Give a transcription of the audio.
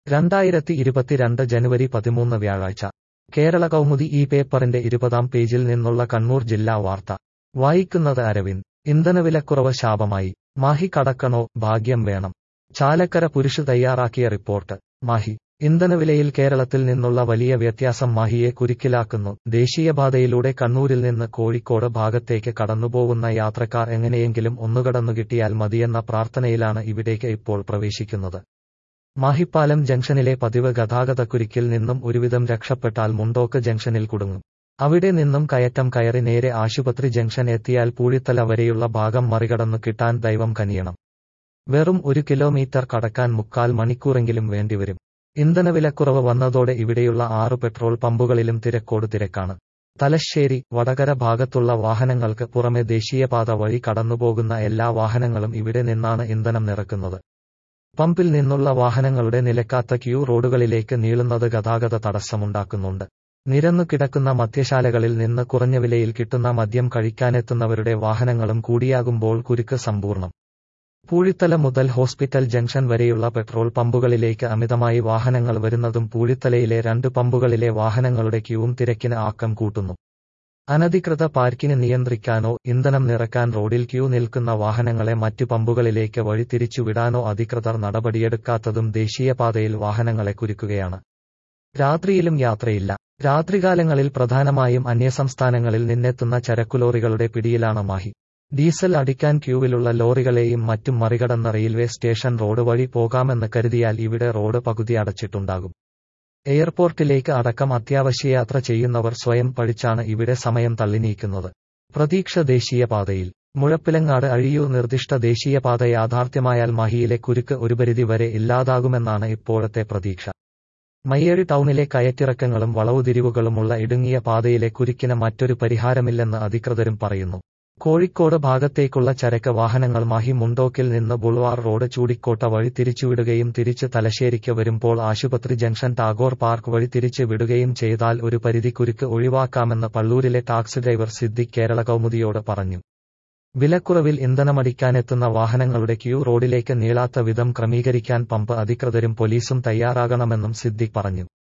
രണ്ടായിരത്തി ഇരുപത്തിരണ്ട് ജനുവരി പതിമൂന്ന് വ്യാഴാഴ്ച കേരള കൗമുദി ഈ പേപ്പറിന്റെ ഇരുപതാം പേജിൽ നിന്നുള്ള കണ്ണൂർ ജില്ലാ വാർത്ത വായിക്കുന്നത് അരവിന്ദ് ഇന്ധനവിലക്കുറവ് ശാപമായി മാഹി കടക്കണോ ഭാഗ്യം വേണം ചാലക്കര പുരുഷ് തയ്യാറാക്കിയ റിപ്പോർട്ട് മാഹി ഇന്ധനവിലയിൽ കേരളത്തിൽ നിന്നുള്ള വലിയ വ്യത്യാസം മാഹിയെ കുരുക്കിലാക്കുന്നു ദേശീയപാതയിലൂടെ കണ്ണൂരിൽ നിന്ന് കോഴിക്കോട് ഭാഗത്തേക്ക് കടന്നുപോകുന്ന യാത്രക്കാർ എങ്ങനെയെങ്കിലും ഒന്നുകടന്നു കിട്ടിയാൽ മതിയെന്ന പ്രാർത്ഥനയിലാണ് ഇവിടേക്ക് ഇപ്പോൾ പ്രവേശിക്കുന്നത് മാഹിപ്പാലം ജംഗ്ഷനിലെ പതിവ് ഗതാഗതക്കുരുക്കിൽ നിന്നും ഒരുവിധം രക്ഷപ്പെട്ടാൽ മുണ്ടോക്ക് ജംഗ്ഷനിൽ കുടുങ്ങും അവിടെ നിന്നും കയറ്റം കയറി നേരെ ആശുപത്രി ജംഗ്ഷൻ എത്തിയാൽ പൂഴിത്തല വരെയുള്ള ഭാഗം മറികടന്നു കിട്ടാൻ ദൈവം കനിയണം വെറും ഒരു കിലോമീറ്റർ കടക്കാൻ മുക്കാൽ മണിക്കൂറെങ്കിലും വേണ്ടിവരും ഇന്ധനവിലക്കുറവ് വന്നതോടെ ഇവിടെയുള്ള ആറ് പെട്രോൾ പമ്പുകളിലും തിരക്കോട് തിരക്കാണ് തലശ്ശേരി വടകര ഭാഗത്തുള്ള വാഹനങ്ങൾക്ക് പുറമെ ദേശീയപാത വഴി കടന്നുപോകുന്ന എല്ലാ വാഹനങ്ങളും ഇവിടെ നിന്നാണ് ഇന്ധനം നിറക്കുന്നത് പമ്പിൽ നിന്നുള്ള വാഹനങ്ങളുടെ നിലക്കാത്ത ക്യൂ റോഡുകളിലേക്ക് നീളുന്നത് ഗതാഗത തടസ്സമുണ്ടാക്കുന്നുണ്ട് നിരന്നു കിടക്കുന്ന മദ്യശാലകളിൽ നിന്ന് കുറഞ്ഞ വിലയിൽ കിട്ടുന്ന മദ്യം കഴിക്കാനെത്തുന്നവരുടെ വാഹനങ്ങളും കൂടിയാകുമ്പോൾ കുരുക്ക് സമ്പൂർണ്ണം പൂഴിത്തല മുതൽ ഹോസ്പിറ്റൽ ജംഗ്ഷൻ വരെയുള്ള പെട്രോൾ പമ്പുകളിലേക്ക് അമിതമായി വാഹനങ്ങൾ വരുന്നതും പൂഴിത്തലയിലെ രണ്ട് പമ്പുകളിലെ വാഹനങ്ങളുടെ ക്യൂവും തിരക്കിന് ആക്കം കൂട്ടുന്നു അനധികൃത പാർക്കിന് നിയന്ത്രിക്കാനോ ഇന്ധനം നിറക്കാൻ റോഡിൽ ക്യൂ നിൽക്കുന്ന വാഹനങ്ങളെ മറ്റു പമ്പുകളിലേക്ക് വഴിതിരിച്ചുവിടാനോ അധികൃതർ നടപടിയെടുക്കാത്തതും ദേശീയപാതയിൽ വാഹനങ്ങളെ കുരുക്കുകയാണ് രാത്രിയിലും യാത്രയില്ല രാത്രികാലങ്ങളിൽ പ്രധാനമായും അന്യസംസ്ഥാനങ്ങളിൽ നിന്നെത്തുന്ന ചരക്കുലോറികളുടെ പിടിയിലാണ് മാഹി ഡീസൽ അടിക്കാൻ ക്യൂവിലുള്ള ലോറികളെയും മറ്റും മറികടന്ന റെയിൽവേ സ്റ്റേഷൻ റോഡ് വഴി പോകാമെന്ന് കരുതിയാൽ ഇവിടെ റോഡ് പകുതി അടച്ചിട്ടുണ്ടാകും എയർപോർട്ടിലേക്ക് അടക്കം അത്യാവശ്യയാത്ര ചെയ്യുന്നവർ സ്വയം പഠിച്ചാണ് ഇവിടെ സമയം തള്ളിനീക്കുന്നത് പ്രതീക്ഷ ദേശീയപാതയിൽ മുഴപ്പിലങ്ങാട് അഴിയൂർ നിർദ്ദിഷ്ട ദേശീയപാത യാഥാർത്ഥ്യമായാൽ മഹിയിലെ കുരുക്ക് ഒരു പരിധി വരെ ഇല്ലാതാകുമെന്നാണ് ഇപ്പോഴത്തെ പ്രതീക്ഷ മയ്യഴി ടൗണിലെ കയറ്റിറക്കങ്ങളും വളവുതിരിവുകളുമുള്ള ഇടുങ്ങിയ പാതയിലെ കുരുക്കിന് മറ്റൊരു പരിഹാരമില്ലെന്ന് അധികൃതരും പറയുന്നു കോഴിക്കോട് ഭാഗത്തേക്കുള്ള ചരക്ക് വാഹനങ്ങൾ മാഹി മുണ്ടോക്കിൽ നിന്ന് ബുൾവാർ റോഡ് ചൂടിക്കോട്ട വഴി തിരിച്ചുവിടുകയും തിരിച്ച് തലശ്ശേരിക്ക് വരുമ്പോൾ ആശുപത്രി ജംഗ്ഷൻ ടാഗോർ പാർക്ക് വഴി തിരിച്ച് വിടുകയും ചെയ്താൽ ഒരു പരിധി കുരുക്ക് ഒഴിവാക്കാമെന്ന് പള്ളൂരിലെ ടാക്സി ഡ്രൈവർ സിദ്ദിഖ് കേരള കൗമുദിയോട് പറഞ്ഞു വിലക്കുറവിൽ ഇന്ധനമടിക്കാനെത്തുന്ന വാഹനങ്ങളുടെ ക്യൂ റോഡിലേക്ക് നീളാത്ത വിധം ക്രമീകരിക്കാൻ പമ്പ് അധികൃതരും പോലീസും തയ്യാറാകണമെന്നും സിദ്ദിഖ് പറഞ്ഞു